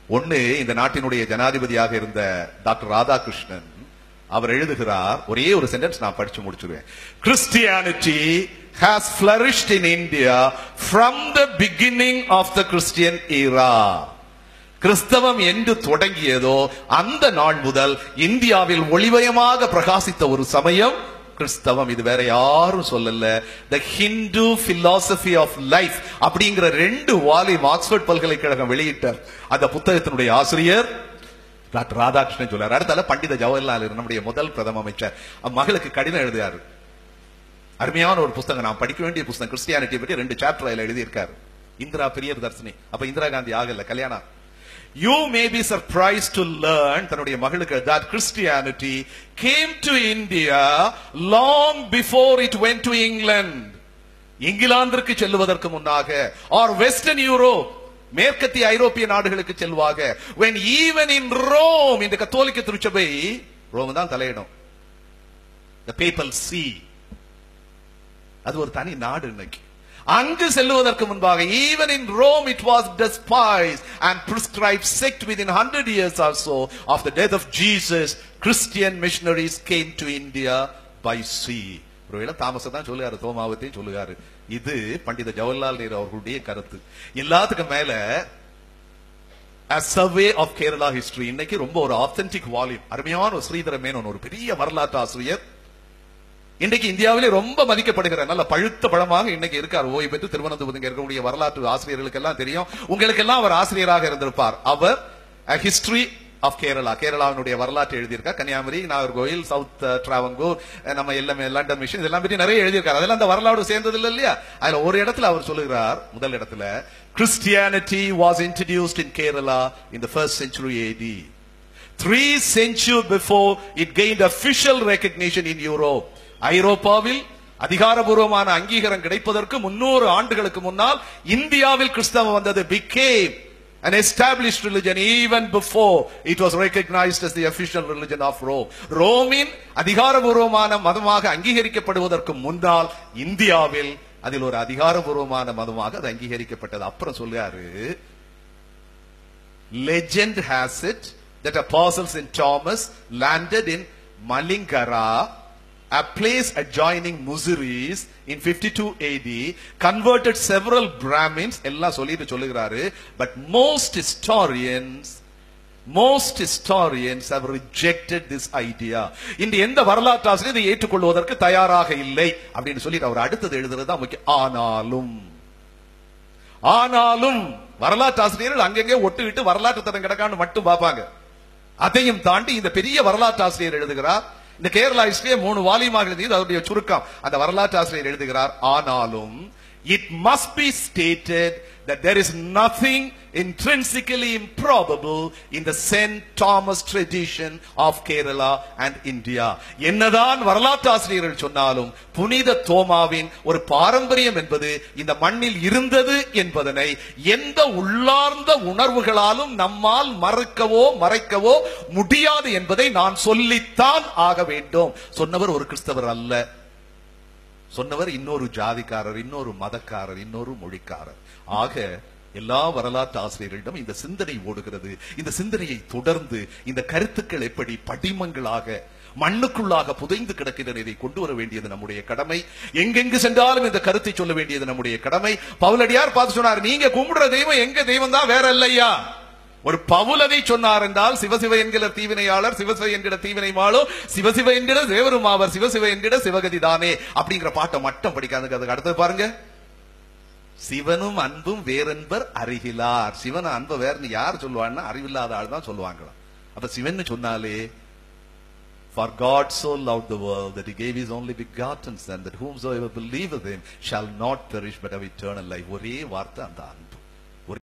ஒண்ணு இந்த நாட்டினுடைய ஜனாதிபதியாக இருந்த டாக்டர் ராதாகிருஷ்ணன் அவர் எழுதுகிறார் ஒரே ஒரு சென்டென்ஸ் நான் படிச்சு முடிச்சுடுவேன் Christianity has flourished in India from the beginning of the Christian era. கிறிஸ்தவம் என்று தொடங்கியதோ அந்த நாள் முதல் இந்தியாவில் ஒளிவயமாக பிரகாசித்த ஒரு சமயம் கிறிஸ்தவம் இது வேற யாரும் சொல்லல the Hindu philosophy of life அப்படிங்கிற ரெண்டு வாலிம் ஆக்ஸ்போர்ட் பல்கலைக்கழகம் வெளியிட்ட அந்த புத்தகத்தினுடைய ஆசிரியர் டாக்டர் ராதாகிருஷ்ணன் சொல்றாரு அடுத்தால பண்டித ஜவஹர்லால் நேரு, நம்முடைய முதல் பிரதம அமைச்சர் அவ் மகளுக்கு கடிதம் எழுதியாரு அருமையான ஒரு புத்தகம் நான் படிக்க வேண்டிய புத்தகம் கிறிஸ்டியானிட்டி பற்றி ரெண்டு சாப்டர் அதுல எழுதியிருக்காரு இந்திரா பிரியதர்ஷினி அப்ப இந்திரா காந்தி ஆகல கல்யாணம் you may be surprise to learn தன்னுடைய மகளுக்கு that Christianity came to India long before it went to England இங்கிலாந்திற்கு செல்லுவதற்கு முன்னாக ஆர் வெஸ்டர்ன் யூரோப் மேற்கத்திய ஐரோப்பிய நாடுகளுக்கு செல்வாக when even in Rome இந்த கத்தோலிக்க திருச்சபை ரோம் தான் தலையிடும் the papal see அது ஒரு தனி நாடு இன்னைக்கு அங்கு செல்லுவதற்கு முன்பாக even in Rome it was despised and prescribed sect within 100 years or so of the death of Jesus Christian missionaries came to India by sea ஒருவேளை தாமஸ் தான் சொல்லுகாரு தோமாவத்தையும் சொல்லுகாரு இது பண்டித ஜவஹர்லால் நேரு அவர்களுடைய கருத்து எல்லாத்துக்கும் மேல A survey of Kerala history இன்னைக்கு ரொம்ப ஒரு ஆத்தென்டிக் வால்யூம் அருமையான ஒரு ஸ்ரீதர மேனன் ஒரு பெரிய வரலாற்று ஆசிரியர் இன்றைக்கு இந்தியாவிலே ரொம்ப மதிக்கப்படுகிற நல்ல பழுத்த பழமாக இன்னைக்கு இருக்கார் ஓய்வு பெற்று திருவனந்தபுரம் இருக்கக்கூடிய வரலாற்று ஆசிரியர்களுக்கு எல்லாம் தெரியும் உங்களுக்கு எல்லாம் அவர் ஆசிரியராக இருந்திருப்பார் அவர் ஹிஸ்டரி ஆஃப் கேரளா கேரளாவினுடைய வரலாற்று எழுதியிருக்கார் கன்னியாகுமரி நாகர்கோயில் சவுத் டிராவங்கூர் நம்ம எல்லாமே லண்டன் மிஷன் இதெல்லாம் பற்றி நிறைய எழுதியிருக்காரு அதெல்லாம் அந்த வரலாறு சேர்ந்தது இல்ல இல்லையா அதுல ஒரு இடத்துல அவர் சொல்லுகிறார் முதல் இடத்துல Christianity was introduced in Kerala in the first century AD Three centuries before it gained official recognition in Europe. ஐரோப்பாவில் அதிகாரபூர்வமான அங்கீகாரம் கிடைப்பதற்கு முன்னூறு ஆண்டுகளுக்கு முன்னால் இந்தியாவில் கிறிஸ்தவம் வந்தது became an established religion even before it was recognized as the official religion of Rome. ரோமின் அதிகாரபூர்வமான மதமாக அங்கீகரிக்கப்படுவதற்கு முன்னால் இந்தியாவில் அதில் ஒரு அதிகாரபூர்வமான மதமாக அது அங்கீகரிக்கப்பட்டது அப்புறம் சொல்லுறாரு legend has it that apostles in Thomas landed in Malingara, a place adjoining Muziris in 52 AD, converted several Brahmins, எல்லாம் சொல்லிட்டு சொல்லுகிறாரு, but most historians most historians have rejected this idea இந்த எந்த வரலாற்று ஆசிரியர் இதை ஏற்றுக்கொள்வதற்கு தயாராக இல்லை அப்படின்னு சொல்லிட்டு அவர் அடுத்தது எழுதுறது தான் முக்கியம் ஆனாலும் ஆனாலும் வரலாற்று ஆசிரியர்கள் அங்கங்கே ஒட்டுவிட்டு வரலாற்று தரம் கிடக்கான்னு மட்டும் பார்ப்பாங்க அதையும் தாண்டி இந்த பெரிய வரலாற்று ஆசிரியர் எழுதுகிறார் இந்த கேரளா ஹிஸ்டரியை மூணு வாலியமாக எழுதியது அதனுடைய சுருக்கம் அந்த வரலாற்று ஆசிரியர் எழுதுகிறார் ஆனாலும் it must be stated that there is nothing intrinsically improbable in the St. Thomas tradition of Kerala and India. என்னதான் வரலாற்று ஆசிரியர்கள் சொன்னாலும் புனித தோமாவின் ஒரு பாரம்பரியம் என்பது இந்த மண்ணில் இருந்தது என்பதனை எந்த உள்ளார்ந்த உணர்வுகளாலும் நம்மால் மறுக்கவோ மறைக்கவோ முடியாது என்பதை நான் சொல்லித்தான் ஆக வேண்டும் சொன்னவர் ஒரு கிறிஸ்தவர் அல்ல சொன்னவர் இன்னொரு ஜாதிக்காரர் இன்னொரு மதக்காரர் இன்னொரு மொழிக்காரர் ஆக எல்லா வரலாற்று ஆசிரியர்களிடம் இந்த சிந்தனை ஓடுகிறது இந்த சிந்தனையை தொடர்ந்து இந்த கருத்துக்கள் எப்படி படிமங்களாக மண்ணுக்குள்ளாக புதைந்து கிடக்கின்றன இதை கொண்டு வர வேண்டியது நம்முடைய கடமை எங்கெங்கு சென்றாலும் இந்த கருத்தை சொல்ல வேண்டியது நம்முடைய கடமை பவுலடியார் பார்த்து சொன்னார் நீங்க கும்பிடுற தெய்வம் எங்க தெய்வம் தான் வேற இல்லையா ஒரு பவுலதை சொன்னார் என்றால் சிவசிவ என்கிற தீவினையாளர் சிவசிவ என்கிற தீவினை மாளோ சிவசிவ என்கிற தேவரும் ஆவர் சிவசிவ என்கிற சிவகதி தானே அப்படிங்கிற பாட்டை மட்டும் படிக்காதுங்க அதுக்கு அடுத்தது பாருங்க சிவனும் அன்பும் வேறென்பர் அருகிலார் சிவன் அன்பை வேறுன்னு யார் சொல்லுவான்னா அறிவில்லாத ஆள் தான் சொல்லுவாங்களாம் அப்ப சிவன் சொன்னாலே For God so loved the world that he gave his only begotten son that whomsoever believeth him shall not perish but have eternal life. ஒரே வார்த்தை அந்த அன்பு